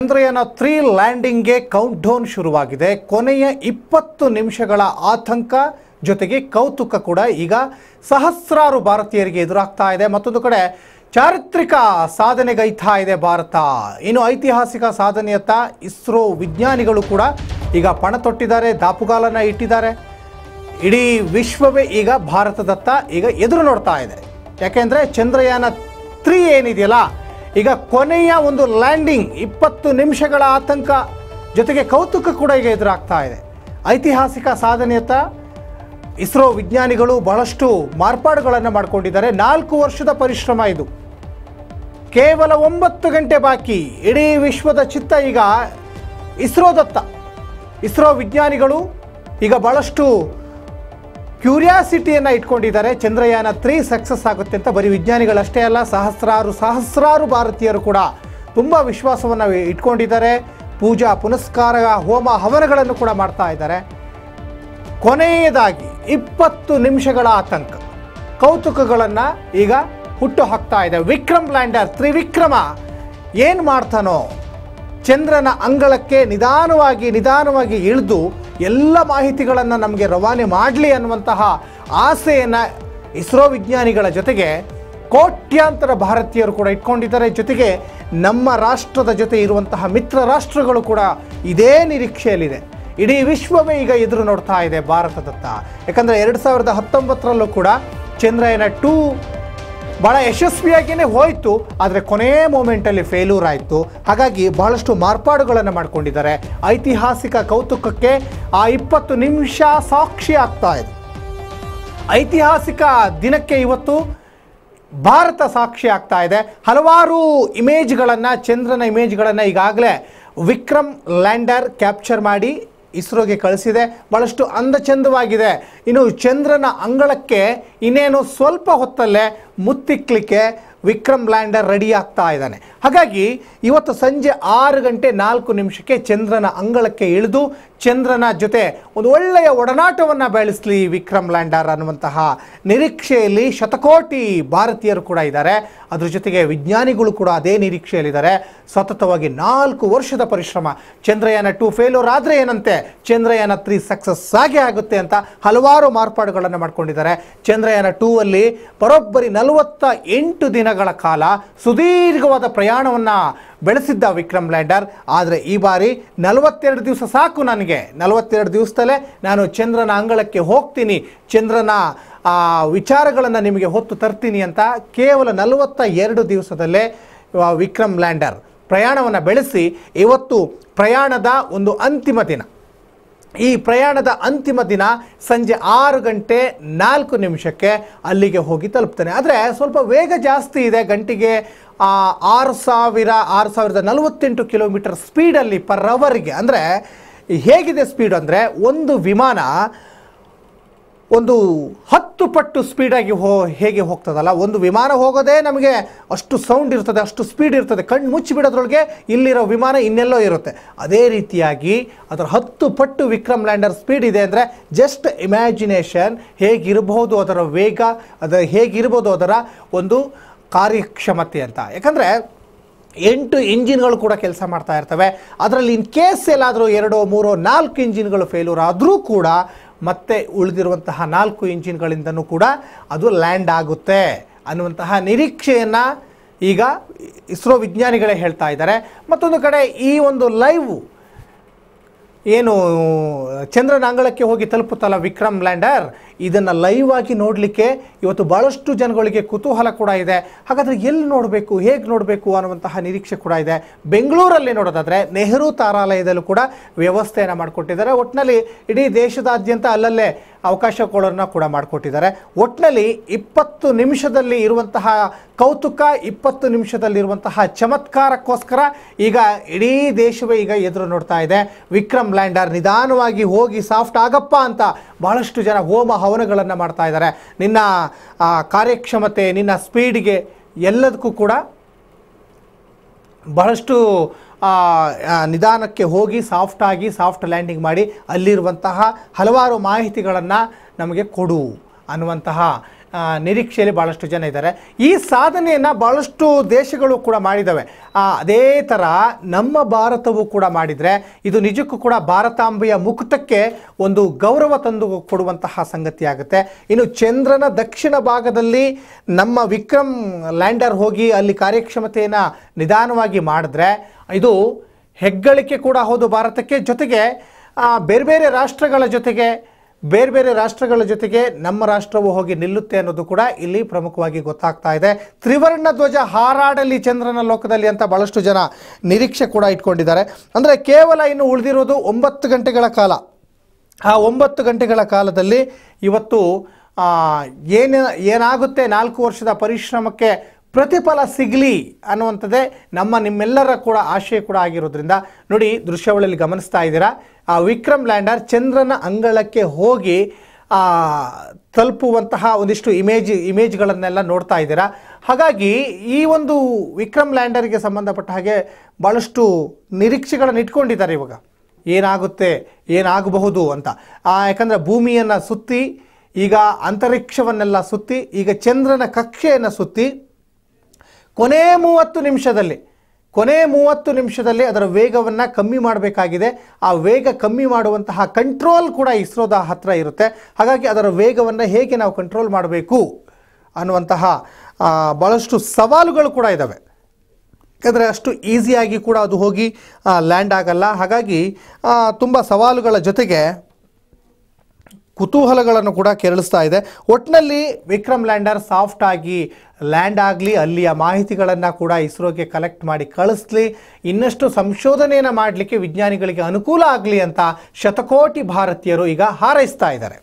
Chandrayaan three ಲ್ಯಾಂಡಿಂಗ್ಗೆ countdown ಶುರುವಾಗಿದೆ ಕೊನೆಯ ಇಪ್ಪತ್ತು ನಿಮಿಷಗಳ ಆತಂಕ ಜೊತೆಗೆ ಕೌತುಕ ಕೂಡ ಈಗ ಸಹಸ್ರಾರು ಭಾರತೀಯರಿಗೆ ಎದುರಾಗ್ತಾ ಇದೆ ಮತ್ತೊಂದು ಕಡೆ ಚಾರಿತ್ರಿಕ ಸಾಧನೆಗೈತಾ ಇದೆ ಭಾರತ ಇನ್ನು ಐತಿಹಾಸಿಕ ಸಾಧನೆಯತ್ತ ಇಸ್ರೋ ವಿಜ್ಞಾನಿಗಳು ಕೂಡ ಈಗ ಪಣ ತೊಟ್ಟಿದ್ದಾರೆ ದಾಪುಗಾಲನ್ನ ಇಟ್ಟಿದ್ದಾರೆ ಇಡೀ ವಿಶ್ವವೇ ಈಗ ಭಾರತದತ್ತ ಈಗ ಎದುರು ನೋಡ್ತಾ ಇದೆ ಯಾಕೆಂದರೆ ಚಂದ್ರಯಾನ ತ್ರೀ ಏನಿದೆಯಲ್ಲ ಈಗ ಕೊನೆಯ ಒಂದು ಲ್ಯಾಂಡಿಂಗ್ ಇಪ್ಪತ್ತು ನಿಮಿಷಗಳ ಆತಂಕ ಜೊತೆಗೆ ಕೌತುಕ ಕೂಡ ಈಗ ಎದುರಾಗ್ತಾ ಇದೆ ಐತಿಹಾಸಿಕ ಸಾಧನೆಯತ್ತ ಇಸ್ರೋ ವಿಜ್ಞಾನಿಗಳು ಬಹಳಷ್ಟು ಮಾರ್ಪಾಡುಗಳನ್ನು ಮಾಡಿಕೊಂಡಿದ್ದಾರೆ ನಾಲ್ಕು ವರ್ಷದ ಪರಿಶ್ರಮ ಇದು ಕೇವಲ ಒಂಬತ್ತು ಗಂಟೆ ಬಾಕಿ ಇಡೀ ವಿಶ್ವದ ಚಿತ್ತ ಈಗ ಇಸ್ರೋದತ್ತ ಇಸ್ರೋ ವಿಜ್ಞಾನಿಗಳು ಈಗ ಬಹಳಷ್ಟು ಕ್ಯೂರಿಯಾಸಿಟಿಯನ್ನು ಇಟ್ಕೊಂಡಿದ್ದಾರೆ ಚಂದ್ರಯಾನ ತ್ರೀ ಸಕ್ಸಸ್ ಆಗುತ್ತೆ ಅಂತ ಬರೀ ವಿಜ್ಞಾನಿಗಳಷ್ಟೇ ಅಲ್ಲ ಸಹಸ್ರಾರು ಸಹಸ್ರಾರು ಭಾರತೀಯರು ಕೂಡ ತುಂಬ ವಿಶ್ವಾಸವನ್ನು ಇಟ್ಕೊಂಡಿದ್ದಾರೆ ಪೂಜಾ ಪುನಸ್ಕಾರ ಹೋಮ ಹವನಗಳನ್ನು ಕೂಡ ಮಾಡ್ತಾ ಇದ್ದಾರೆ ಕೊನೆಯದಾಗಿ ಇಪ್ಪತ್ತು ನಿಮಿಷಗಳ ಆತಂಕ ಕೌತುಕಗಳನ್ನು ಈಗ ಹುಟ್ಟು ಹಾಕ್ತಾ ಇದೆ ವಿಕ್ರಮ್ ಲ್ಯಾಂಡರ್ ತ್ರಿವಿಕ್ರಮ ಏನು ಮಾಡ್ತಾನೋ ಚಂದ್ರನ ಅಂಗಳಕ್ಕೆ ನಿಧಾನವಾಗಿ ನಿಧಾನವಾಗಿ ಇಳಿದು ಎಲ್ಲ ಮಾಹಿತಿಗಳನ್ನು ನಮಗೆ ರವಾನೆ ಮಾಡಲಿ ಅನ್ನುವಂತಹ ಆಸೆಯನ್ನು ಇಸ್ರೋ ವಿಜ್ಞಾನಿಗಳ ಜೊತೆಗೆ ಕೋಟ್ಯಾಂತರ ಭಾರತೀಯರು ಕೂಡ ಇಟ್ಕೊಂಡಿದ್ದಾರೆ ಜೊತೆಗೆ ನಮ್ಮ ರಾಷ್ಟ್ರದ ಜೊತೆ ಇರುವಂತಹ ಮಿತ್ರ ರಾಷ್ಟ್ರಗಳು ಕೂಡ ಇದೇ ನಿರೀಕ್ಷೆಯಲ್ಲಿದೆ ಇಡೀ ವಿಶ್ವವೇ ಈಗ ಎದುರು ನೋಡ್ತಾ ಇದೆ ಭಾರತದತ್ತ ಯಾಕಂದರೆ ಎರಡು ಸಾವಿರದ ಹತ್ತೊಂಬತ್ತರಲ್ಲೂ ಕೂಡ ಚಂದ್ರಯಾನ ಟೂ ಭಾಳ ಯಶಸ್ವಿಯಾಗಿಯೇ ಹೋಯಿತು ಆದರೆ ಕೊನೆಯ ಮೂಮೆಂಟಲ್ಲಿ ಫೇಲ್ಯೂರ್ ಆಯಿತು ಹಾಗಾಗಿ ಬಹಳಷ್ಟು ಮಾರ್ಪಾಡುಗಳನ್ನು ಮಾಡ್ಕೊಂಡಿದ್ದಾರೆ ಐತಿಹಾಸಿಕ ಕೌತುಕಕ್ಕೆ ಆ ಇಪ್ಪತ್ತು ನಿಮಿಷ ಸಾಕ್ಷಿ ಆಗ್ತಾ ಇದೆ ಐತಿಹಾಸಿಕ ದಿನಕ್ಕೆ ಇವತ್ತು ಭಾರತ ಸಾಕ್ಷಿ ಆಗ್ತಾ ಇದೆ ಹಲವಾರು ಇಮೇಜ್ಗಳನ್ನು ಚಂದ್ರನ ಇಮೇಜ್ಗಳನ್ನು ಈಗಾಗಲೇ ವಿಕ್ರಮ್ ಲ್ಯಾಂಡರ್ ಕ್ಯಾಪ್ಚರ್ ಮಾಡಿ ಇಸ್ರೋಗೆ ಕಳಿಸಿದೆ ಭಾಳಷ್ಟು ಅಂದಚಂದವಾಗಿದೆ ಇನ್ನು ಚಂದ್ರನ ಅಂಗಳಕ್ಕೆ ಇನ್ನೇನು ಸ್ವಲ್ಪ ಹೊತ್ತಲ್ಲೇ ಮುತ್ತಿಕ್ಲಿಕ್ಕೆ ವಿಕ್ರಮ್ ಲ್ಯಾಂಡರ್ ರೆಡಿ ಆಗ್ತಾ ಇದ್ದಾನೆ ಹಾಗಾಗಿ ಇವತ್ತು ಸಂಜೆ ಆರು ಗಂಟೆ ನಾಲ್ಕು ನಿಮಿಷಕ್ಕೆ ಚಂದ್ರನ ಅಂಗಳಕ್ಕೆ ಇಳಿದು ಚಂದ್ರನ ಜೊತೆ ಒಂದು ಒಳ್ಳೆಯ ಒಡನಾಟವನ್ನು ಬೆಳೆಸಲಿ ವಿಕ್ರಮ್ ಲ್ಯಾಂಡರ್ ಅನ್ನುವಂತಹ ನಿರೀಕ್ಷೆಯಲ್ಲಿ ಶತಕೋಟಿ ಭಾರತೀಯರು ಕೂಡ ಇದ್ದಾರೆ ಅದ್ರ ಜೊತೆಗೆ ವಿಜ್ಞಾನಿಗಳು ಕೂಡ ಅದೇ ನಿರೀಕ್ಷೆಯಲ್ಲಿದ್ದಾರೆ ಸತತವಾಗಿ ನಾಲ್ಕು ವರ್ಷದ ಪರಿಶ್ರಮ ಚಂದ್ರಯಾನ ಟು ಫೇಲ್ಯೂರ್ ಆದರೆ ಏನಂತೆ ಚಂದ್ರಯಾನ ತ್ರೀ ಸಕ್ಸಸ್ ಆಗೇ ಆಗುತ್ತೆ ಅಂತ ಹಲವಾರು ಮಾರ್ಪಾಡುಗಳನ್ನು ಮಾಡ್ಕೊಂಡಿದ್ದಾರೆ ಚಂದ್ರಯಾನ ಟೂ ಅಲ್ಲಿ ಬರೋಬ್ಬರಿ ನಲವತ್ತ ಎಂಟು ದಿನಗಳ ಕಾಲ ಸುದೀರ್ಘವಾದ ಪ್ರಯಾಣವನ್ನು ಬೆಳೆಸಿದ್ದ ವಿಕ್ರಮ್ ಲ್ಯಾಂಡರ್ ಆದರೆ ಈ ಬಾರಿ ನಲವತ್ತೆರಡು ದಿವಸ ಸಾಕು ನನಗೆ ನಲವತ್ತೆರಡು ದಿವಸದಲ್ಲೇ ನಾನು ಚಂದ್ರನ ಅಂಗಳಕ್ಕೆ ಹೋಗ್ತೀನಿ ಚಂದ್ರನ ಆ, ವಿಚಾರಗಳನ್ನು ನಿಮಗೆ ಹೊತ್ತು ತರ್ತೀನಿ ಅಂತ ಕೇವಲ ನಲವತ್ತ ಎರಡು ದಿವಸದಲ್ಲೇ ಆ, ವಿಕ್ರಮ್ ಲ್ಯಾಂಡರ್ ಪ್ರಯಾಣವನ್ನು ಬೆಳೆಸಿ ಇವತ್ತು ಪ್ರಯಾಣದ ಒಂದು ಅಂತಿಮ ದಿನ ಈ ಪ್ರಯಾಣದ ಅಂತಿಮ ದಿನ ಸಂಜೆ ಆರು ಗಂಟೆ ನಾಲ್ಕು ನಿಮಿಷಕ್ಕೆ ಅಲ್ಲಿಗೆ ಹೋಗಿ ತಲುಪ್ತಾನೆ ಆದರೆ ಸ್ವಲ್ಪ ವೇಗ ಜಾಸ್ತಿ ಇದೆ ಗಂಟೆಗೆ ಆ, ಆರು ಸಾವಿರ ಆರು ಸಾವಿರದ ನಲವತ್ತೆಂಟು ಕಿಲೋಮೀಟರ್ ಸ್ಪೀಡಲ್ಲಿ ಪರ್ ಅವರ್ಗೆ ಅಂದರೆ ಹೇಗಿದೆ ಸ್ಪೀಡ್ ಅಂದರೆ ಒಂದು ವಿಮಾನ ಒಂದು ಹತ್ತು ಪಟ್ಟು ಸ್ಪೀಡಾಗಿ ಹೋ ಹೇಗೆ ಹೋಗ್ತದಲ್ಲ ಒಂದು ವಿಮಾನ ಹೋಗೋದೇ ನಮಗೆ ಅಷ್ಟು ಸೌಂಡ್ ಇರ್ತದೆ ಅಷ್ಟು ಸ್ಪೀಡ್ ಇರ್ತದೆ ಕಣ್ಣು ಮುಚ್ಚಿಬಿಡೋದ್ರೊಳಗೆ ಇಲ್ಲಿರೋ ವಿಮಾನ ಇನ್ನೆಲ್ಲೋ ಇರುತ್ತೆ ಅದೇ ರೀತಿಯಾಗಿ ಅದರ ಹತ್ತು ಪಟ್ಟು ವಿಕ್ರಮ್ ಲ್ಯಾಂಡರ್ ಸ್ಪೀಡ್ ಇದೆ ಅಂದರೆ ಜಸ್ಟ್ ಇಮ್ಯಾಜಿನೇಷನ್ ಹೇಗಿರಬಹುದು ಅದರ ವೇಗ ಅದರ ಹೇಗಿರ್ಬೋದು ಅದರ ಒಂದು ಕಾರ್ಯಕ್ಷಮತೆ ಅಂತ ಯಾಕಂದರೆ ಎಂಟು ಇಂಜಿನ್ಗಳು ಕೂಡ ಕೆಲಸ ಮಾಡ್ತಾ ಇರ್ತವೆ ಅದರಲ್ಲಿ ಇನ್ ಕೇಸ್ ಎಲ್ಲಾದರೂ ಎರಡೋ ಮೂರೋ ನಾಲ್ಕು ಇಂಜಿನ್ಗಳು ಫೇಲ್ಯೂರ್ ಆದರೂ ಕೂಡ ಮತ್ತೆ ಉಳಿದಿರುವಂತಹ ನಾಲ್ಕು ಇಂಜಿನ್ಗಳಿಂದನೂ ಕೂಡ ಅದು ಲ್ಯಾಂಡ್ ಆಗುತ್ತೆ ಅನ್ನುವಂತಹ ನಿರೀಕ್ಷೆಯನ್ನು ಈಗ ಇಸ್ರೋ ವಿಜ್ಞಾನಿಗಳೇ ಹೇಳ್ತಾ ಇದ್ದಾರೆ ಮತ್ತೊಂದು ಕಡೆ ಈ ಒಂದು ಲೈವ್ ಏನು ಚಂದ್ರನ ಅಂಗಳಕ್ಕೆ ಹೋಗಿ ತಲುಪುತ್ತಲ್ಲ ವಿಕ್ರಮ್ ಲ್ಯಾಂಡರ್ ಇದನ್ನು ಲೈವ್ ಆಗಿ ನೋಡಲಿಕ್ಕೆ ಇವತ್ತು ಭಾಳಷ್ಟು ಜನಗಳಿಗೆ ಕುತೂಹಲ ಕೂಡ ಇದೆ ಹಾಗಾದರೆ ಎಲ್ಲಿ ನೋಡಬೇಕು ಹೇಗೆ ನೋಡಬೇಕು ಅನ್ನುವಂತಹ ನಿರೀಕ್ಷೆ ಕೂಡ ಇದೆ ಬೆಂಗಳೂರಲ್ಲಿ ನೋಡೋದಾದರೆ ನೆಹರು ತಾರಾಲಯದಲ್ಲೂ ಕೂಡ ವ್ಯವಸ್ಥೆಯನ್ನು ಮಾಡಿಕೊಟ್ಟಿದ್ದಾರೆ ಒಟ್ಟಿನಲ್ಲಿ ಇಡೀ ದೇಶದಾದ್ಯಂತ ಅಲ್ಲಲ್ಲೇ ಅವಕಾಶಗಳನ್ನು ಕೂಡ ಮಾಡಿಕೊಟ್ಟಿದ್ದಾರೆ ಒಟ್ಟಿನಲ್ಲಿ ಇಪ್ಪತ್ತು ನಿಮಿಷದಲ್ಲಿ ಇರುವಂತಹ ಕೌತುಕ ಇಪ್ಪತ್ತು ನಿಮಿಷದಲ್ಲಿರುವಂತಹ ಚಮತ್ಕಾರಕ್ಕೋಸ್ಕರ ಈಗ ಇಡೀ ದೇಶವೇ ಈಗ ಎದುರು ನೋಡ್ತಾ ಇದೆ ವಿಕ್ರಮ್ ಲ್ಯಾಂಡರ್ ನಿಧಾನವಾಗಿ ಹೋಗಿ ಸಾಫ್ಟ್ ಆಗಪ್ಪ ಅಂತ ಬಹಳಷ್ಟು ಜನ ಹೋಮ ಹವನಗಳನ್ನು ಮಾಡ್ತಾ ಇದ್ದಾರೆ ನಿನ್ನ ಆ, ಕಾರ್ಯಕ್ಷಮತೆ ನಿನ್ನ ಸ್ಪೀಡಿಗೆ ಎಲ್ಲದಕ್ಕೂ ಕೂಡ ಬಹಳಷ್ಟು ಆ, ಆ, ನಿಧಾನಕ್ಕೆ ಹೋಗಿ ಸಾಫ್ಟಾಗಿ ಸಾಫ್ಟ್ ಲ್ಯಾಂಡಿಂಗ್ ಮಾಡಿ ಅಲ್ಲಿರುವಂತಹ ಹಲವಾರು ಮಾಹಿತಿಗಳನ್ನು ನಮಗೆ ಕೊಡು ಅನ್ನುವಂತಹ ಆ, ನಿರೀಕ್ಷೆಯಲ್ಲಿ ಭಾಳಷ್ಟು ಜನ ಇದ್ದಾರೆ ಈ ಸಾಧನೆಯನ್ನು ಭಾಳಷ್ಟು ದೇಶಗಳು ಕೂಡ ಮಾಡಿದ್ದಾವೆ ಆ, ಅದೇ ಥರ ನಮ್ಮ ಭಾರತವು ಕೂಡ ಮಾಡಿದರೆ ಇದು ನಿಜಕ್ಕೂ ಕೂಡ ಭಾರತಾಂಬೆಯ ಮುಕುಟಕ್ಕೆ ಒಂದು ಗೌರವ ತಂದು ಕೊಡುವಂತಹ ಸಂಗತಿ ಆಗುತ್ತೆ ಇನ್ನು ಚಂದ್ರನ ದಕ್ಷಿಣ ಭಾಗದಲ್ಲಿ ನಮ್ಮ ವಿಕ್ರಮ್ ಲ್ಯಾಂಡರ್ ಹೋಗಿ ಅಲ್ಲಿ ಕಾರ್ಯಕ್ಷಮತೆಯನ್ನು ನಿಧಾನವಾಗಿ ಮಾಡಿದ್ರೆ ಇದು ಹೆಗ್ಗಳಿಕೆ ಕೂಡ ಹೌದು ಭಾರತಕ್ಕೆ ಜೊತೆಗೆ ಆ, ಬೇರೆ ಬೇರೆ ರಾಷ್ಟ್ರಗಳ ಜೊತೆಗೆ ಬೇರೆ ಬೇರೆ ರಾಷ್ಟ್ರಗಳ ಜೊತೆಗೆ ನಮ್ಮ ರಾಷ್ಟ್ರವು ಹೋಗಿ ನಿಲ್ಲುತ್ತೆ ಅನ್ನೋದು ಕೂಡ ಇಲ್ಲಿ ಪ್ರಮುಖವಾಗಿ ಗೊತ್ತಾಗ್ತಾ ಇದೆ ತ್ರಿವರ್ಣ ಧ್ವಜ ಹಾರಾಡಲಿ ಚಂದ್ರನ ಲೋಕದಲ್ಲಿ ಅಂತ ಭಾಳಷ್ಟು ಜನ ನಿರೀಕ್ಷೆ ಕೂಡ ಇಟ್ಕೊಂಡಿದ್ದಾರೆ ಅಂದರೆ ಕೇವಲ ಇನ್ನು ಉಳಿದಿರೋದು ಒಂಬತ್ತು ಗಂಟೆಗಳ ಕಾಲ ಆ ಒಂಬತ್ತು ಗಂಟೆಗಳ ಕಾಲದಲ್ಲಿ ಇವತ್ತು ಆ, ಏನು ಏನಾಗುತ್ತೆ ನಾಲ್ಕು ವರ್ಷದ ಪರಿಶ್ರಮಕ್ಕೆ ಪ್ರತಿಫಲ ಸಿಗಲಿ ಅನ್ನುವಂಥದ್ದೇ ನಮ್ಮ ನಿಮ್ಮೆಲ್ಲರ ಕೂಡ ಆಶಯ ಕೂಡ ಆಗಿರೋದ್ರಿಂದ ನೋಡಿ ದೃಶ್ಯಾವಳಿಯಲ್ಲಿ ಗಮನಿಸ್ತಾ ಇದ್ದೀರಾ ಆ ವಿಕ್ರಮ್ ಲ್ಯಾಂಡರ್ ಚಂದ್ರನ ಅಂಗಳಕ್ಕೆ ಹೋಗಿ ಆ, ತಲುಪುವಂತಹ ಒಂದಿಷ್ಟು ಇಮೇಜ್ ಇಮೇಜ್ಗಳನ್ನೆಲ್ಲ ನೋಡ್ತಾ ಇದ್ದೀರಾ ಹಾಗಾಗಿ ಈ ಒಂದು ವಿಕ್ರಮ್ ಲ್ಯಾಂಡರ್ಗೆ ಸಂಬಂಧಪಟ್ಟ ಹಾಗೆ ಭಾಳಷ್ಟು ನಿರೀಕ್ಷೆಗಳನ್ನು ಇಟ್ಕೊಂಡಿದ್ದಾರೆ ಇವಾಗ ಏನಾಗುತ್ತೆ ಏನಾಗಬಹುದು ಅಂತ ಆ, ಯಾಕಂದರೆ ಭೂಮಿಯನ್ನು ಸುತ್ತಿ ಈಗ ಅಂತರಿಕ್ಷವನ್ನೆಲ್ಲ ಸುತ್ತಿ ಈಗ ಚಂದ್ರನ ಕಕ್ಷೆಯನ್ನು ಸುತ್ತಿ ಕೊನೆ ಮೂವತ್ತು ನಿಮಿಷದಲ್ಲಿ ಕೊನೆ ಮೂವತ್ತು ನಿಮಿಷದಲ್ಲಿ ಅದರ ವೇಗವನ್ನು ಕಮ್ಮಿ ಮಾಡಬೇಕಾಗಿದೆ ಆ ವೇಗ ಕಮ್ಮಿ ಮಾಡುವಂತಹ ಕಂಟ್ರೋಲ್ ಕೂಡ ಇಸ್ರೋದ ಹತ್ರ ಇರುತ್ತೆ ಹಾಗಾಗಿ ಅದರ ವೇಗವನ್ನು ಹೇಗೆ ನಾವು ಕಂಟ್ರೋಲ್ ಮಾಡಬೇಕು ಅನ್ನುವಂತಹ ಆ, ಭಾಳಷ್ಟು ಸವಾಲುಗಳು ಕೂಡ ಇದ್ದಾವೆ ಯಾಕಂದರೆ ಅಷ್ಟು ಈಸಿಯಾಗಿ ಕೂಡ ಅದು ಹೋಗಿ ಲ್ಯಾಂಡ್ ಆಗಲ್ಲ ಹಾಗಾಗಿ ತುಂಬ ಸವಾಲುಗಳ ಜೊತೆಗೆ ಕುತೂಹಲಗಳನ್ನು ಕೂಡ ಕೆರಳಿಸ್ತಾ ಇದೆ ಒಟ್ಟಿನಲ್ಲಿ ವಿಕ್ರಮ್ ಲ್ಯಾಂಡರ್ ಸಾಫ್ಟ್ ಆಗಿ ಲ್ಯಾಂಡ್ ಆಗಲಿ ಅಲ್ಲಿಯ ಮಾಹಿತಿಗಳನ್ನು ಕೂಡ ಇಸ್ರೋಗೆ ಕಲೆಕ್ಟ್ ಮಾಡಿ ಕಳಿಸ್ಲಿ ಇನ್ನಷ್ಟು ಸಂಶೋಧನೆಯನ್ನು ಮಾಡಲಿಕ್ಕೆ ವಿಜ್ಞಾನಿಗಳಿಗೆ ಅನುಕೂಲ ಆಗಲಿ ಅಂತ ಶತಕೋಟಿ ಭಾರತೀಯರು ಈಗ ಹಾರೈಸ್ತಾ ಇದ್ದಾರೆ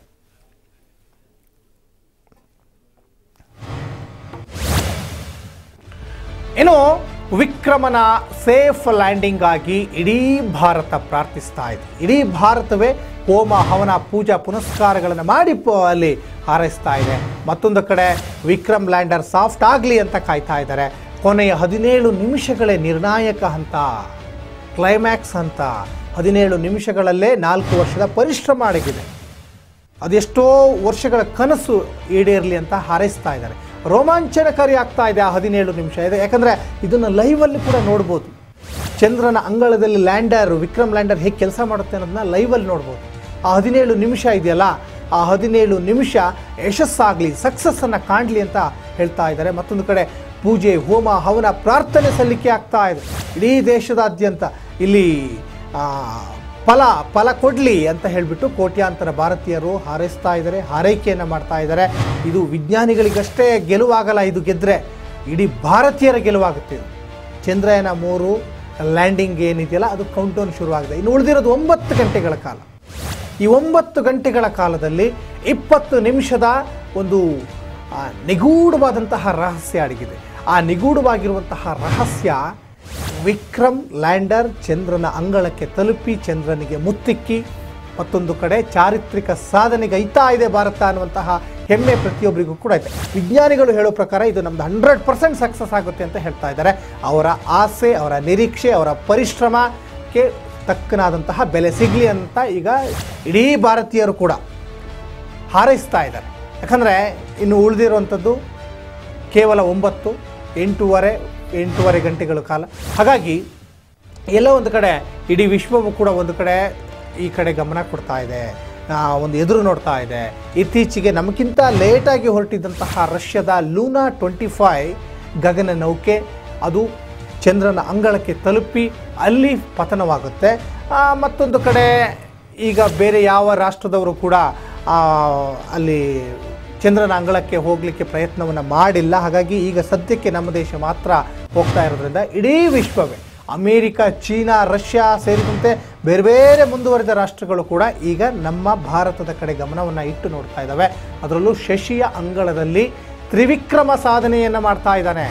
ಇನ್ನು ವಿಕ್ರಮನ ಸೇಫ್ ಲ್ಯಾಂಡಿಂಗ್ ಆಗಿ ಇಡೀ ಭಾರತ ಪ್ರಾರ್ಥಿಸ್ತಾ ಇದೆ ಇಡೀ ಭಾರತವೇ ಹೋಮ ಹವನ ಪೂಜಾ ಪುನಸ್ಕಾರಗಳನ್ನು ಮಾಡಿ ಪ- ಅಲ್ಲಿ ಹಾರೈಸ್ತಾ ಇದೆ ಮತ್ತೊಂದು ಕಡೆ ವಿಕ್ರಮ್ ಲ್ಯಾಂಡರ್ ಸಾಫ್ಟ್ ಆಗಲಿ ಅಂತ ಕಾಯ್ತಾ ಇದ್ದಾರೆ ಕೊನೆಯ ಹದಿನೇಳು ನಿಮಿಷಗಳೇ ನಿರ್ಣಾಯಕ ಹಂತ ಕ್ಲೈಮ್ಯಾಕ್ಸ್ ಹಂತ ಹದಿನೇಳು ನಿಮಿಷಗಳಲ್ಲೇ ನಾಲ್ಕು ವರ್ಷದ ಪರಿಶ್ರಮ ಅಡಗಿದೆ ಅದೆಷ್ಟೋ ವರ್ಷಗಳ ಕನಸು ಈಡೇರಲಿ ಅಂತ ಹಾರೈಸ್ತಾ ಇದ್ದಾರೆ ರೋಮಾಂಚನಕಾರಿ ಆಗ್ತಾ ಇದೆ ಆ ಹದಿನೇಳು ನಿಮಿಷ ಇದೆ ಯಾಕಂದರೆ ಇದನ್ನು ಲೈವಲ್ಲಿ ಕೂಡ ನೋಡ್ಬೋದು ಚಂದ್ರನ ಅಂಗಳದಲ್ಲಿ ಲ್ಯಾಂಡರ್ ವಿಕ್ರಮ್ ಲ್ಯಾಂಡರ್ ಹೇಗೆ ಕೆಲಸ ಮಾಡುತ್ತೆ ಅನ್ನೋದನ್ನ ಲೈವಲ್ಲಿ ನೋಡ್ಬೋದು ಆ ಹದಿನೇಳು ನಿಮಿಷ ಇದೆಯಲ್ಲ ಆ ಹದಿನೇಳು ನಿಮಿಷ ಯಶಸ್ಸಾಗಲಿ ಸಕ್ಸಸ್ಸನ್ನು ಕಾಣಲಿ ಅಂತ ಹೇಳ್ತಾ ಇದ್ದಾರೆ ಮತ್ತೊಂದು ಕಡೆ ಪೂಜೆ ಹೋಮ ಹವನ ಪ್ರಾರ್ಥನೆ ಸಲ್ಲಿಕೆ ಆಗ್ತಾ ಇದೆ ಇಡೀ ದೇಶದಾದ್ಯಂತ ಇಲ್ಲಿ ಆ, ಫಲ ಫಲ ಕೊಡಲಿ ಅಂತ ಹೇಳಿಬಿಟ್ಟು ಕೋಟ್ಯಾಂತರ ಭಾರತೀಯರು ಹಾರೈಸ್ತಾ ಇದ್ದಾರೆ ಹಾರೈಕೆಯನ್ನು ಮಾಡ್ತಾ ಇದ್ದಾರೆ ಇದು ವಿಜ್ಞಾನಿಗಳಿಗಷ್ಟೇ ಗೆಲುವಾಗಲ್ಲ ಇದು ಗೆದ್ದರೆ ಇಡೀ ಭಾರತೀಯರ ಗೆಲುವಾಗುತ್ತೆ ಇದು ಚಂದ್ರಯಾನ ಮೂರು ಲ್ಯಾಂಡಿಂಗ್ ಏನಿದೆಯಲ್ಲ ಅದು ಕೌಂಟೌನ್ ಶುರುವಾಗಿದೆ ಇನ್ನು ಉಳಿದಿರೋದು ಒಂಬತ್ತು ಗಂಟೆಗಳ ಕಾಲ ಈ ಒಂಬತ್ತು ಗಂಟೆಗಳ ಕಾಲದಲ್ಲಿ ಇಪ್ಪತ್ತು ನಿಮಿಷದ ಒಂದು ಆ, ನಿಗೂಢವಾದಂತಹ ರಹಸ್ಯ ಅಡಗಿದೆ ಆ ನಿಗೂಢವಾಗಿರುವಂತಹ ರಹಸ್ಯ ವಿಕ್ರಮ್ ಲ್ಯಾಂಡರ್ ಚಂದ್ರನ ಅಂಗಳಕ್ಕೆ ತಲುಪಿ ಚಂದ್ರನಿಗೆ ಮುತ್ತಿಕ್ಕಿ ಮತ್ತೊಂದು ಕಡೆ ಚಾರಿತ್ರಿಕ ಸಾಧನೆಗೆ ಐತಾ ಇದೆ ಭಾರತ ಅನ್ನುವಂತಹ ಹೆಮ್ಮೆ ಪ್ರತಿಯೊಬ್ಬರಿಗೂ ಕೂಡ ಇದೆ ವಿಜ್ಞಾನಿಗಳು ಹೇಳೋ ಪ್ರಕಾರ ಇದು ನಮ್ದು ಹಂಡ್ರೆಡ್ ಪರ್ಸೆಂಟ್ ಸಕ್ಸಸ್ ಆಗುತ್ತೆ ಅಂತ ಹೇಳ್ತಾ ಇದ್ದಾರೆ ಅವರ ಆಸೆ ಅವರ ನಿರೀಕ್ಷೆ ಅವರ ಪರಿಶ್ರಮಕ್ಕೆ ತಕ್ಕನಾದಂತಹ ಬೆಲೆ ಸಿಗಲಿ ಅಂತ ಈಗ ಇಡೀ ಭಾರತೀಯರು ಕೂಡ ಹಾರೈಸ್ತಾ ಇದ್ದಾರೆ ಯಾಕಂದರೆ ಇನ್ನು ಉಳಿದಿರುವಂಥದ್ದು ಕೇವಲ ಒಂಬತ್ತು ಎಂಟೂವರೆ ಎಂಟೂವರೆ ಗಂಟೆಗಳ ಕಾಲ ಹಾಗಾಗಿ ಎಲ್ಲೋ ಒಂದು ಕಡೆ ಇಡೀ ವಿಶ್ವವು ಕೂಡ ಒಂದು ಕಡೆ ಈ ಕಡೆ ಗಮನ ಕೊಡ್ತಾ ಇದೆ ಆ, ಒಂದು ಎದುರು ನೋಡ್ತಾ ಇದೆ ಇತ್ತೀಚೆಗೆ ನಮಗಿಂತ ಲೇಟಾಗಿ ಹೊರಟಿದ್ದಂತಹ ರಷ್ಯಾದ ಲೂನಾ ಟ್ವೆಂಟಿ ಫೈ ಗಗನ ನೌಕೆ ಅದು ಚಂದ್ರನ ಅಂಗಳಕ್ಕೆ ತಲುಪಿ ಅಲ್ಲಿ ಪತನವಾಗುತ್ತೆ ಆ, ಮತ್ತೊಂದು ಕಡೆ ಈಗ ಬೇರೆ ಯಾವ ರಾಷ್ಟ್ರದವರು ಕೂಡ ಆ, ಅಲ್ಲಿ ಚಂದ್ರನ ಅಂಗಳಕ್ಕೆ ಹೋಗಲಿಕ್ಕೆ ಪ್ರಯತ್ನವನ್ನು ಮಾಡಿಲ್ಲ ಹಾಗಾಗಿ ಈಗ ಸದ್ಯಕ್ಕೆ ನಮ್ಮ ದೇಶ ಮಾತ್ರ ಹೋಗ್ತಾ ಇರೋದ್ರಿಂದ ಇಡೀ ವಿಶ್ವವೇ ಅಮೇರಿಕ ಚೀನಾ ರಷ್ಯಾ ಸೇರಿದಂತೆ ಬೇರೆ ಬೇರೆ ಮುಂದುವರಿದ ರಾಷ್ಟ್ರಗಳು ಕೂಡ ಈಗ ನಮ್ಮ ಭಾರತದ ಕಡೆ ಗಮನವನ್ನು ಇಟ್ಟು ನೋಡ್ತಾ ಇದ್ದಾವೆ ಅದರಲ್ಲೂ ಶಶಿಯ ಅಂಗಳದಲ್ಲಿ ತ್ರಿವಿಕ್ರಮ ಸಾಧನೆಯನ್ನು ಮಾಡ್ತಾ ಇದ್ದಾನೆ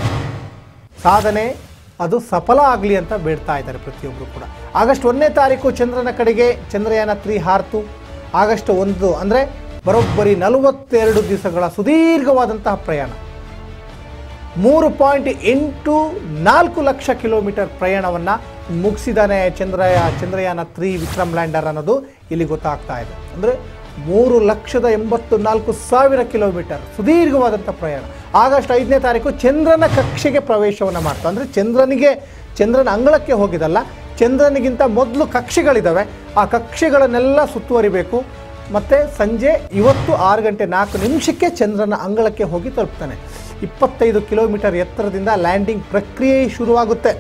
ಸಾಧನೆ ಅದು ಸಫಲ ಆಗಲಿ ಅಂತ ಬೇಡ್ತಾ ಇದ್ದಾರೆ ಪ್ರತಿಯೊಬ್ಬರು ಕೂಡ ಆಗಸ್ಟ್ ಒಂದನೇ ತಾರೀಕು ಚಂದ್ರನ ಕಡೆಗೆ ಚಂದ್ರಯಾನ ತ್ರೀ ಹಾರ್ತು ಆಗಸ್ಟ್ ಒಂದು ಅಂದರೆ ಬರೋಬ್ಬರಿ ನಲವತ್ತೆರಡು ದಿವಸಗಳ ಸುದೀರ್ಘವಾದಂತಹ ಪ್ರಯಾಣ ಮೂರು ಪಾಯಿಂಟ್ ಎಂಟು ನಾಲ್ಕು ಲಕ್ಷ ಕಿಲೋಮೀಟರ್ ಪ್ರಯಾಣವನ್ನು ಮುಗಿಸಿದಾನೆ ಚಂದ್ರಯ ಚಂದ್ರಯಾನ ತ್ರೀ ವಿಕ್ರಮ್ ಲ್ಯಾಂಡರ್ ಅನ್ನೋದು ಇಲ್ಲಿ ಗೊತ್ತಾಗ್ತಾ ಇದೆ ಅಂದರೆ ಮೂರು ಲಕ್ಷದ ಎಂಬತ್ತು ನಾಲ್ಕು ಸಾವಿರ ಕಿಲೋಮೀಟರ್ ಸುದೀರ್ಘವಾದಂಥ ಪ್ರಯಾಣ ಆಗಸ್ಟ್ ಐದನೇ ತಾರೀಕು ಚಂದ್ರನ ಕಕ್ಷೆಗೆ ಪ್ರವೇಶವನ್ನು ಮಾಡ್ತಾ ಅಂದರೆ ಚಂದ್ರನಿಗೆ ಚಂದ್ರನ ಅಂಗಳಕ್ಕೆ ಹೋಗಿದಲ್ಲ ಚಂದ್ರನಿಗಿಂತ ಮೊದಲು ಕಕ್ಷೆಗಳಿದ್ದಾವೆ ಆ ಕಕ್ಷೆಗಳನ್ನೆಲ್ಲ ಸುತ್ತುವರಿಬೇಕು ಮತ್ತು ಸಂಜೆ ಇವತ್ತು ಆರು ಗಂಟೆ ನಾಲ್ಕು ನಿಮಿಷಕ್ಕೆ ಚಂದ್ರನ ಅಂಗಳಕ್ಕೆ ಹೋಗಿ ತಲುಪ್ತಾನೆ ಇಪ್ಪತ್ತೈದು ಕಿಲೋಮೀಟರ್ ಎತ್ತರದಿಂದ ಲ್ಯಾಂಡಿಂಗ್ ಪ್ರಕ್ರಿಯೆ ಶುರುವಾಗುತ್ತೆ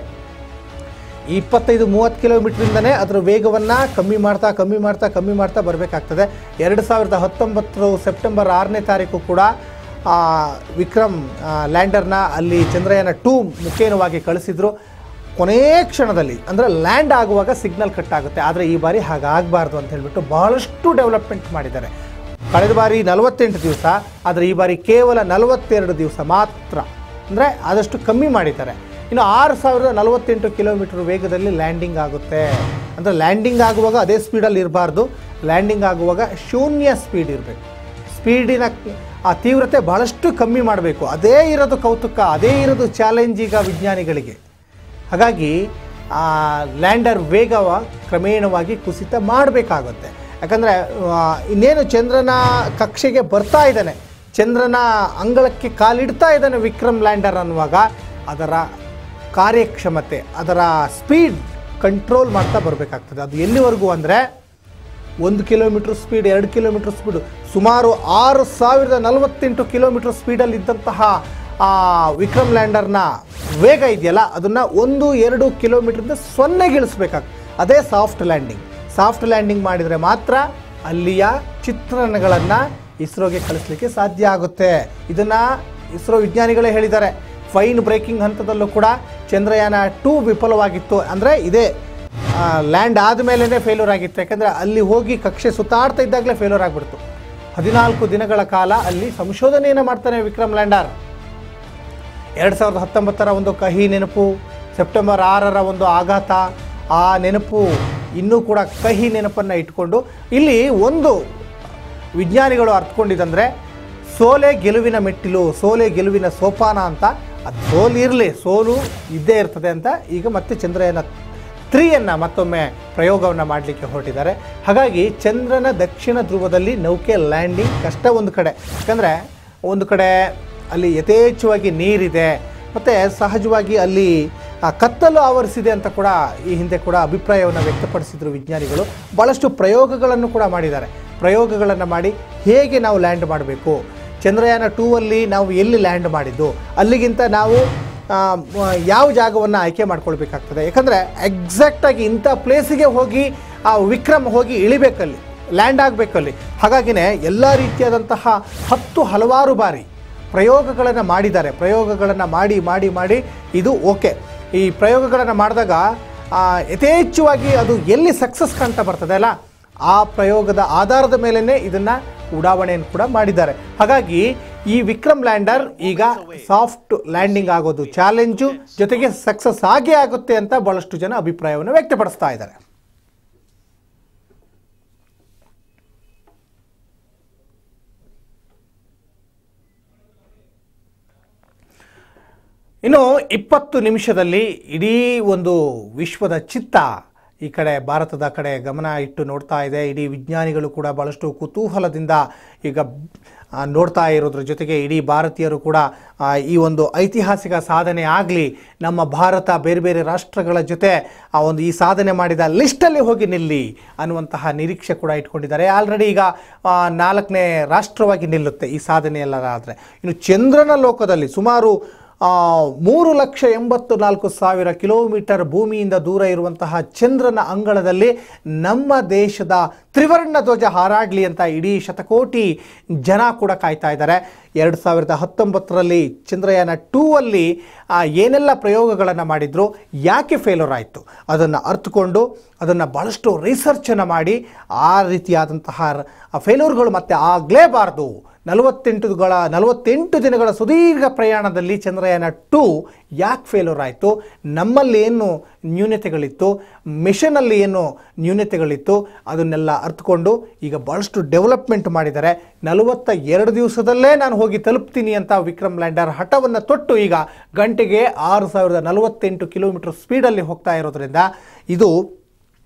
ಈ ಇಪ್ಪತ್ತೈದು ಮೂವತ್ತು ಕಿಲೋಮೀಟ್ರಿಂದನೇ ಅದರ ವೇಗವನ್ನು ಕಮ್ಮಿ ಮಾಡ್ತಾ ಕಮ್ಮಿ ಮಾಡ್ತಾ ಕಮ್ಮಿ ಮಾಡ್ತಾ ಬರಬೇಕಾಗ್ತದೆ ಎರಡು ಸಾವಿರದ ಹತ್ತೊಂಬತ್ತರ ಸೆಪ್ಟೆಂಬರ್ ಆರನೇ ತಾರೀಕು ಕೂಡ ಆ, ವಿಕ್ರಮ್ ಆ, ಲ್ಯಾಂಡರ್ನ ಅಲ್ಲಿ ಚಂದ್ರಯಾನ ಟೂ ಮುಖೇನವಾಗಿ ಕಳಿಸಿದ್ರು ಕೊನೆಯ ಕ್ಷಣದಲ್ಲಿ ಅಂದರೆ ಲ್ಯಾಂಡ್ ಆಗುವಾಗ ಸಿಗ್ನಲ್ ಕಟ್ ಆಗುತ್ತೆ ಆದರೆ ಈ ಬಾರಿ ಹಾಗಾಗಬಾರ್ದು ಅಂತ ಹೇಳಿಬಿಟ್ಟು ಬಹಳಷ್ಟು ಡೆವಲಪ್ಮೆಂಟ್ ಮಾಡಿದ್ದಾರೆ ಕಳೆದ ಬಾರಿ ನಲವತ್ತೆಂಟು ದಿವಸ ಆದರೆ ಈ ಬಾರಿ ಕೇವಲ ನಲವತ್ತೆರಡು ದಿವಸ ಮಾತ್ರ ಅಂದರೆ ಆದಷ್ಟು ಕಮ್ಮಿ ಮಾಡಿದ್ದಾರೆ ಇನ್ನು ಆರು ಸಾವಿರದ ನಲವತ್ತೆಂಟು ಕಿಲೋಮೀಟರ್ ವೇಗದಲ್ಲಿ ಲ್ಯಾಂಡಿಂಗ್ ಆಗುತ್ತೆ ಅಂದರೆ ಲ್ಯಾಂಡಿಂಗ್ ಆಗುವಾಗ ಅದೇ ಸ್ಪೀಡಲ್ಲಿ ಇರಬಾರ್ದು ಲ್ಯಾಂಡಿಂಗ್ ಆಗುವಾಗ ಶೂನ್ಯ ಸ್ಪೀಡ್ ಇರಬೇಕು ಸ್ಪೀಡಿನ ಆ ತೀವ್ರತೆ ಬಹಳಷ್ಟು ಕಮ್ಮಿ ಮಾಡಬೇಕು ಅದೇ ಇರೋದು ಕೌತುಕ ಅದೇ ಇರೋದು ಚಾಲೆಂಜ್ ಈಗ ವಿಜ್ಞಾನಿಗಳಿಗೆ ಹಾಗಾಗಿ ಆ ಲ್ಯಾಂಡರ್ ವೇಗವ ಕ್ರಮೇಣವಾಗಿ ಕುಸಿತ ಮಾಡಬೇಕಾಗುತ್ತೆ ಯಾಕಂದರೆ ಇನ್ನೇನು ಚಂದ್ರನ ಕಕ್ಷೆಗೆ ಬರ್ತಾ ಇದ್ದಾನೆ ಚಂದ್ರನ ಅಂಗಳಕ್ಕೆ ಕಾಲಿಡ್ತಾ ಇದ್ದಾನೆ ವಿಕ್ರಮ್ ಲ್ಯಾಂಡರ್ ಅನ್ನುವಾಗ ಅದರ ಕಾರ್ಯಕ್ಷಮತೆ ಅದರ ಸ್ಪೀಡ್ ಕಂಟ್ರೋಲ್ ಮಾಡ್ತಾ ಬರಬೇಕಾಗ್ತದೆ ಅದು ಎಲ್ಲಿವರೆಗೂ ಅಂದರೆ ಒಂದು ಕಿಲೋಮೀಟ್ರ್ ಸ್ಪೀಡ್ ಎರಡು ಕಿಲೋಮೀಟ್ರ್ ಸ್ಪೀಡು ಸುಮಾರು ಆರು ಸಾವಿರದ ನಲವತ್ತೆಂಟು ಕಿಲೋಮೀಟ್ರ್ ಸ್ಪೀಡಲ್ಲಿ ಇದ್ದಂತಹ ಆ ವಿಕ್ರಮ್ ಲ್ಯಾಂಡರ್ನ ವೇಗ ಇದೆಯಲ್ಲ ಅದನ್ನು ಒಂದು ಎರಡು ಕಿಲೋಮೀಟ್ರಿಂದ ಸೊನ್ನೆಗಿಳಿಸ್ಬೇಕಾಗ್ತದೆ ಅದೇ ಸಾಫ್ಟ್ ಲ್ಯಾಂಡಿಂಗ್ ಸಾಫ್ಟ್ ಲ್ಯಾಂಡಿಂಗ್ ಮಾಡಿದರೆ ಮಾತ್ರ ಅಲ್ಲಿಯ ಚಿತ್ರಣಗಳನ್ನು ಇಸ್ರೋಗೆ ಕಳಿಸ್ಲಿಕ್ಕೆ ಸಾಧ್ಯ ಆಗುತ್ತೆ ಇದನ್ನು ಇಸ್ರೋ ವಿಜ್ಞಾನಿಗಳೇ ಹೇಳಿದ್ದಾರೆ ಫೈನ್ ಬ್ರೇಕಿಂಗ್ ಹಂತದಲ್ಲೂ ಕೂಡ ಚಂದ್ರಯಾನ ಟೂ ವಿಫಲವಾಗಿತ್ತು ಅಂದರೆ ಇದೇ ಲ್ಯಾಂಡ್ ಆದಮೇಲೆ ಫೇಲ್ಯೂರ್ ಆಗಿತ್ತು ಯಾಕಂದರೆ ಅಲ್ಲಿ ಹೋಗಿ ಕಕ್ಷೆ ಸುತ್ತಾಡ್ತಾ ಇದ್ದಾಗಲೇ ಫೇಲ್ಯೂರ್ ಆಗಿಬಿಡ್ತು ಹದಿನಾಲ್ಕು ದಿನಗಳ ಕಾಲ ಅಲ್ಲಿ ಸಂಶೋಧನೆಯನ್ನು ಮಾಡ್ತಾನೆ ವಿಕ್ರಮ್ ಲ್ಯಾಂಡರ್ ಎರಡು ಸಾವಿರದ ಹತ್ತೊಂಬತ್ತರ ಒಂದು ಕಹಿ ನೆನಪು ಸೆಪ್ಟೆಂಬರ್ ಆರರ ಒಂದು ಆಘಾತ ಆ ನೆನಪು ಇನ್ನೂ ಕೂಡ ಕಹಿ ನೆನಪನ್ನು ಇಟ್ಕೊಂಡು ಇಲ್ಲಿ ಒಂದು ವಿಜ್ಞಾನಿಗಳು ಅರ್ಥಕೊಂಡಿದ್ದಂದರೆ ಸೋಲೆ ಗೆಲುವಿನ ಮೆಟ್ಟಿಲು ಸೋಲೆ ಗೆಲುವಿನ ಸೋಪಾನ ಅಂತ ಅದು ಸೋಲು ಇರಲಿ ಸೋಲು ಇದ್ದೇ ಇರ್ತದೆ ಅಂತ ಈಗ ಮತ್ತೆ ಚಂದ್ರಯಾನ ತ್ರೀಯನ್ನು ಮತ್ತೊಮ್ಮೆ ಪ್ರಯೋಗವನ್ನು ಮಾಡಲಿಕ್ಕೆ ಹೊರಟಿದ್ದಾರೆ ಹಾಗಾಗಿ ಚಂದ್ರನ ದಕ್ಷಿಣ ಧ್ರುವದಲ್ಲಿ ನೌಕೆ ಲ್ಯಾಂಡಿಂಗ್ ಕಷ್ಟ ಒಂದು ಕಡೆ ಯಾಕಂದರೆ ಒಂದು ಕಡೆ ಅಲ್ಲಿ ಯಥೇಚ್ಛವಾಗಿ ನೀರಿದೆ ಮತ್ತು ಸಹಜವಾಗಿ ಅಲ್ಲಿ ಆ ಕತ್ತಲು ಆವರಿಸಿದೆ ಅಂತ ಕೂಡ ಈ ಹಿಂದೆ ಕೂಡ ಅಭಿಪ್ರಾಯವನ್ನು ವ್ಯಕ್ತಪಡಿಸಿದ್ರು ವಿಜ್ಞಾನಿಗಳು ಭಾಳಷ್ಟು ಪ್ರಯೋಗಗಳನ್ನು ಕೂಡ ಮಾಡಿದ್ದಾರೆ ಪ್ರಯೋಗಗಳನ್ನು ಮಾಡಿ ಹೇಗೆ ನಾವು ಲ್ಯಾಂಡ್ ಮಾಡಬೇಕು ಚಂದ್ರಯಾನ ಟೂ ಅಲ್ಲಿ ನಾವು ಎಲ್ಲಿ ಲ್ಯಾಂಡ್ ಮಾಡಿದ್ದು ಅಲ್ಲಿಗಿಂತ ನಾವು ಆ, ಮ- ಯಾವ ಜಾಗವನ್ನು ಆಯ್ಕೆ ಮಾಡ್ಕೊಳ್ಬೇಕಾಗ್ತದೆ ಯಾಕಂದರೆ ಎಕ್ಸಾಕ್ಟಾಗಿ ಇಂಥ ಪ್ಲೇಸಿಗೆ ಹೋಗಿ ಆ ವಿಕ್ರಮ್ ಹೋಗಿ ಇಳಿಬೇಕಲ್ಲಿ ಲ್ಯಾಂಡ್ ಆಗಬೇಕಲ್ಲಿ ಹಾಗಾಗಿನೇ ಎಲ್ಲ ರೀತಿಯಾದಂತಹ ಹತ್ತು ಹಲವಾರು ಬಾರಿ ಪ್ರಯೋಗಗಳನ್ನು ಮಾಡಿದ್ದಾರೆ ಪ್ರಯೋಗಗಳನ್ನು ಮಾಡಿ ಮಾಡಿ ಮಾಡಿ ಇದು ಓಕೆ ಈ ಪ್ರಯೋಗಗಳನ್ನು ಮಾಡಿದಾಗ ಆ, ಯಥೇಚ್ಛವಾಗಿ ಅದು ಎಲ್ಲಿ ಸಕ್ಸಸ್ ಕಾಣ್ತಾ ಬರ್ತದೆ ಅಲ್ಲ ಆ ಪ್ರಯೋಗದ ಆಧಾರದ ಮೇಲೇ ಇದನ್ನು ಉಡಾವಣೆಯನ್ನು ಕೂಡ ಮಾಡಿದ್ದಾರೆ ಹಾಗಾಗಿ ಈ ವಿಕ್ರಮ್ ಲ್ಯಾಂಡರ್ ಈಗ ಸಾಫ್ಟ್ ಲ್ಯಾಂಡಿಂಗ್ ಆಗೋದು ಚಾಲೆಂಜು ಜೊತೆಗೆ ಸಕ್ಸಸ್ ಆಗೇ ಆಗುತ್ತೆ ಅಂತ ಬಹಳಷ್ಟು ಜನ ಅಭಿಪ್ರಾಯವನ್ನು ವ್ಯಕ್ತಪಡಿಸ್ತಾ ಇದ್ದಾರೆ ಇನ್ನು ಇಪ್ಪತ್ತು ನಿಮಿಷದಲ್ಲಿ ಇಡೀ ಒಂದು ವಿಶ್ವದ ಚಿತ್ತ ಈ ಕಡೆ ಭಾರತದ ಕಡೆ ಗಮನ ಇಟ್ಟು ನೋಡ್ತಾ ಇದೆ ಇಡೀ ವಿಜ್ಞಾನಿಗಳು ಕೂಡ ಭಾಳಷ್ಟು ಕುತೂಹಲದಿಂದ ಈಗ ಆ, ನೋಡ್ತಾ ಇರೋದ್ರ ಜೊತೆಗೆ ಇಡೀ ಭಾರತೀಯರು ಕೂಡ ಆ, ಈ ಒಂದು ಐತಿಹಾಸಿಕ ಸಾಧನೆ ಆಗಲಿ ನಮ್ಮ ಭಾರತ ಬೇರೆ ಬೇರೆ ರಾಷ್ಟ್ರಗಳ ಜೊತೆ ಆ ಒಂದು ಈ ಸಾಧನೆ ಮಾಡಿದ ಲಿಸ್ಟಲ್ಲಿ ಹೋಗಿ ನಿಲ್ಲಿ ಅನ್ನುವಂತಹ ನಿರೀಕ್ಷೆ ಕೂಡ ಇಟ್ಕೊಂಡಿದ್ದಾರೆ ಆಲ್ರೆಡಿ ಈಗ ಆ, ನಾಲ್ಕನೇ ರಾಷ್ಟ್ರವಾಗಿ ನಿಲ್ಲುತ್ತೆ ಈ ಸಾಧನೆ ಎಲ್ಲರ ಆದರೆ ಇನ್ನು ಚಂದ್ರನ ಲೋಕದಲ್ಲಿ ಸುಮಾರು ಆ, ಮೂರು ಲಕ್ಷ ಎಂಬತ್ತು ನಾಲ್ಕು ಸಾವಿರ ಕಿಲೋಮೀಟರ್ ಭೂಮಿಯಿಂದ ದೂರ ಇರುವಂತಹ ಚಂದ್ರನ ಅಂಗಳದಲ್ಲಿ ನಮ್ಮ ದೇಶದ ತ್ರಿವರ್ಣ ಧ್ವಜ ಹಾರಾಡಲಿ ಅಂತ ಇಡೀ ಶತಕೋಟಿ ಜನ ಕೂಡ ಕಾಯ್ತಾ ಇದ್ದಾರೆ ಎರಡು ಸಾವಿರದ ಹತ್ತೊಂಬತ್ತರಲ್ಲಿ ಚಂದ್ರಯಾನ ಟೂ ಅಲ್ಲಿ ಆ, ಏನೆಲ್ಲ ಪ್ರಯೋಗಗಳನ್ನು ಮಾಡಿದ್ರು ಯಾಕೆ ಫೇಲ್ಯೂರ್ ಆಯಿತು ಅದನ್ನು ಅರ್ಥಕೊಂಡು ಅದನ್ನು ಭಾಳಷ್ಟು ರಿಸರ್ಚನ್ನು ಮಾಡಿ ಆ ರೀತಿಯಾದಂತಹ ಫೇಲ್ಯೂರ್ಗಳು ಮತ್ತೆ ಆಗಲೇಬಾರ್ದು ನಲವತ್ತೆಂಟುಗಳ ನಲವತ್ತೆಂಟು ದಿನಗಳ ಸುದೀರ್ಘ ಪ್ರಯಾಣದಲ್ಲಿ ಚಂದ್ರಯಾನ ಟೂ ಯಾಕೆ ಫೇಲ್ಯೂರ್ ಆಯಿತು ನಮ್ಮಲ್ಲಿ ಏನು ನ್ಯೂನತೆಗಳಿತ್ತು ಮಿಷನಲ್ಲಿ ಏನು ನ್ಯೂನತೆಗಳಿತ್ತು ಅದನ್ನೆಲ್ಲ ಅರ್ಥಕೊಂಡು ಈಗ ಭಾಳಷ್ಟು ಡೆವಲಪ್ಮೆಂಟ್ ಮಾಡಿದ್ದಾರೆ ನಲವತ್ತ ಎರಡು ದಿವಸದಲ್ಲೇ ನಾನು ಹೋಗಿ ತಲುಪ್ತೀನಿ ಅಂತ ವಿಕ್ರಮ್ ಲ್ಯಾಂಡರ್ ಹಠವನ್ನು ತೊಟ್ಟು ಈಗ ಗಂಟೆಗೆ ಆರು ಸಾವಿರದ ನಲವತ್ತೆಂಟು ಕಿಲೋಮೀಟರ್ ಸ್ಪೀಡಲ್ಲಿ ಹೋಗ್ತಾ ಇರೋದ್ರಿಂದ ಇದು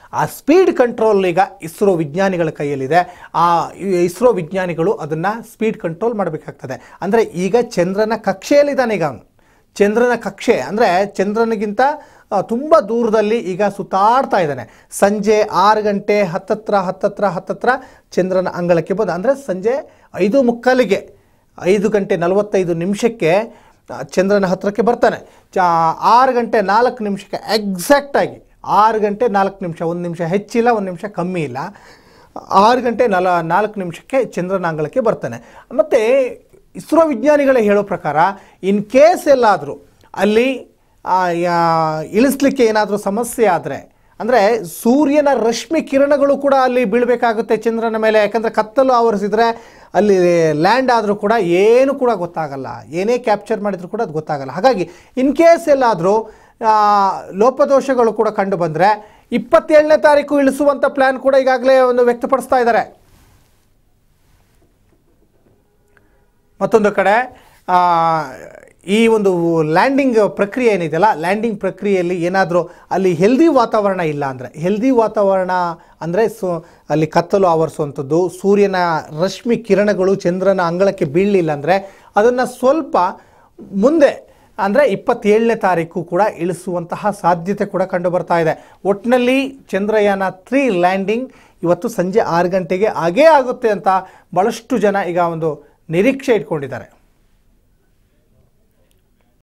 ಆ ಸ್ಪೀಡ್ ಕಂಟ್ರೋಲ್ ಈಗ ಇಸ್ರೋ ವಿಜ್ಞಾನಿಗಳ ಕೈಯಲ್ಲಿದೆ ಆ ಇಸ್ರೋ ವಿಜ್ಞಾನಿಗಳು ಅದನ್ನು ಸ್ಪೀಡ್ ಕಂಟ್ರೋಲ್ ಮಾಡಬೇಕಾಗ್ತದೆ ಅಂದರೆ ಈಗ ಚಂದ್ರನ ಕಕ್ಷೆಯಲ್ಲಿದ್ದಾನೆ ಈಗ ಅವನು ಚಂದ್ರನ ಕಕ್ಷೆ ಅಂದರೆ ಚಂದ್ರನಿಗಿಂತ ತುಂಬ ದೂರದಲ್ಲಿ ಈಗ ಸುತ್ತಾಡ್ತಾ ಇದ್ದಾನೆ ಸಂಜೆ ಆರು ಗಂಟೆ ಹತ್ತತ್ರ ಹತ್ತತ್ರ ಹತ್ತತ್ರ ಚಂದ್ರನ ಅಂಗಳಕ್ಕೆ ಬಂದ ಅಂದರೆ ಸಂಜೆ ಐದು ಮುಕ್ಕಾಲಿಗೆ ಐದು ಗಂಟೆ ನಲವತ್ತೈದು ನಿಮಿಷಕ್ಕೆ ಆ, ಚಂದ್ರನ ಹತ್ತಿರಕ್ಕೆ ಬರ್ತಾನೆ ಚ ಆರು ಗಂಟೆ ನಾಲ್ಕು ನಿಮಿಷಕ್ಕೆ ಎಕ್ಸಾಕ್ಟಾಗಿ ಆರು ಗಂಟೆ ನಾಲ್ಕು ನಿಮಿಷ ಒಂದು ನಿಮಿಷ ಹೆಚ್ಚಿಲ್ಲ ಒಂದು ನಿಮಿಷ ಕಮ್ಮಿ ಇಲ್ಲ ಆರು ಗಂಟೆ ನಲ ನಾಲ್ಕು ನಿಮಿಷಕ್ಕೆ ಚಂದ್ರನ ಅಂಗಳಕ್ಕೆ ಬರ್ತಾನೆ ಮತ್ತು ಇಸ್ರೋ ವಿಜ್ಞಾನಿಗಳೇ ಹೇಳೋ ಪ್ರಕಾರ ಇನ್ ಕೇಸ್ ಎಲ್ಲಾದರೂ ಅಲ್ಲಿ ಆ, ಯಾ- ಇಳಿಸ್ಲಿಕ್ಕೆ ಏನಾದರೂ ಸಮಸ್ಯೆ ಆದರೆ ಅಂದರೆ ಸೂರ್ಯನ ರಶ್ಮಿ ಕಿರಣಗಳು ಕೂಡ ಅಲ್ಲಿ ಬೀಳಬೇಕಾಗುತ್ತೆ ಚಂದ್ರನ ಮೇಲೆ ಯಾಕಂದರೆ ಕತ್ತಲು ಆವರಿಸಿದ್ರೆ ಅಲ್ಲಿ ಲ್ಯಾಂಡ್ ಆದರೂ ಕೂಡ ಏನು ಕೂಡ ಗೊತ್ತಾಗಲ್ಲ ಏನೇ ಕ್ಯಾಪ್ಚರ್ ಮಾಡಿದರೂ ಕೂಡ ಅದು ಗೊತ್ತಾಗಲ್ಲ ಹಾಗಾಗಿ ಇನ್ ಕೇಸ್ ಎಲ್ಲಾದರೂ ಲೋಪದೋಷಗಳು ಕೂಡ ಕಂಡು ಬಂದರೆ ಇಪ್ಪತ್ತೇಳನೇ ತಾರೀಕು ಇಳಿಸುವಂಥ ಪ್ಲ್ಯಾನ್ ಕೂಡ ಈಗಾಗಲೇ ಒಂದು ವ್ಯಕ್ತಪಡಿಸ್ತಾ ಇದ್ದಾರೆ ಮತ್ತೊಂದು ಕಡೆ ಆ, ಈ ಒಂದು ಲ್ಯಾಂಡಿಂಗ್ ಪ್ರಕ್ರಿಯೆ ಏನಿದೆಯಲ್ಲ ಲ್ಯಾಂಡಿಂಗ್ ಪ್ರಕ್ರಿಯೆಯಲ್ಲಿ ಏನಾದರೂ ಅಲ್ಲಿ ಹೆಲ್ದಿ ವಾತಾವರಣ ಇಲ್ಲ ಅಂದರೆ ಹೆಲ್ದಿ ವಾತಾವರಣ ಅಂದರೆ ಸು ಅಲ್ಲಿ ಕತ್ತಲು ಆವರಿಸುವಂಥದ್ದು ಸೂರ್ಯನ ರಶ್ಮಿ ಕಿರಣಗಳು ಚಂದ್ರನ ಅಂಗಳಕ್ಕೆ ಬೀಳಲಿಲ್ಲ ಅಂದರೆ ಅದನ್ನು ಸ್ವಲ್ಪ ಮುಂದೆ ಅಂದರೆ ಇಪ್ಪತ್ತೇಳನೇ ತಾರೀಕು ಕೂಡ ಇಳಿಸುವಂತಹ ಸಾಧ್ಯತೆ ಕೂಡ ಕಂಡು ಬರ್ತಾ ಇದೆ ಒಟ್ಟಿನಲ್ಲಿ ಚಂದ್ರಯಾನ ತ್ರೀ ಲ್ಯಾಂಡಿಂಗ್ ಇವತ್ತು ಸಂಜೆ ಆರು ಗಂಟೆಗೆ ಆಗೇ ಆಗುತ್ತೆ ಅಂತ ಭಾಳಷ್ಟು ಜನ ಈಗ ಒಂದು ನಿರೀಕ್ಷೆ ಇಟ್ಕೊಂಡಿದ್ದಾರೆ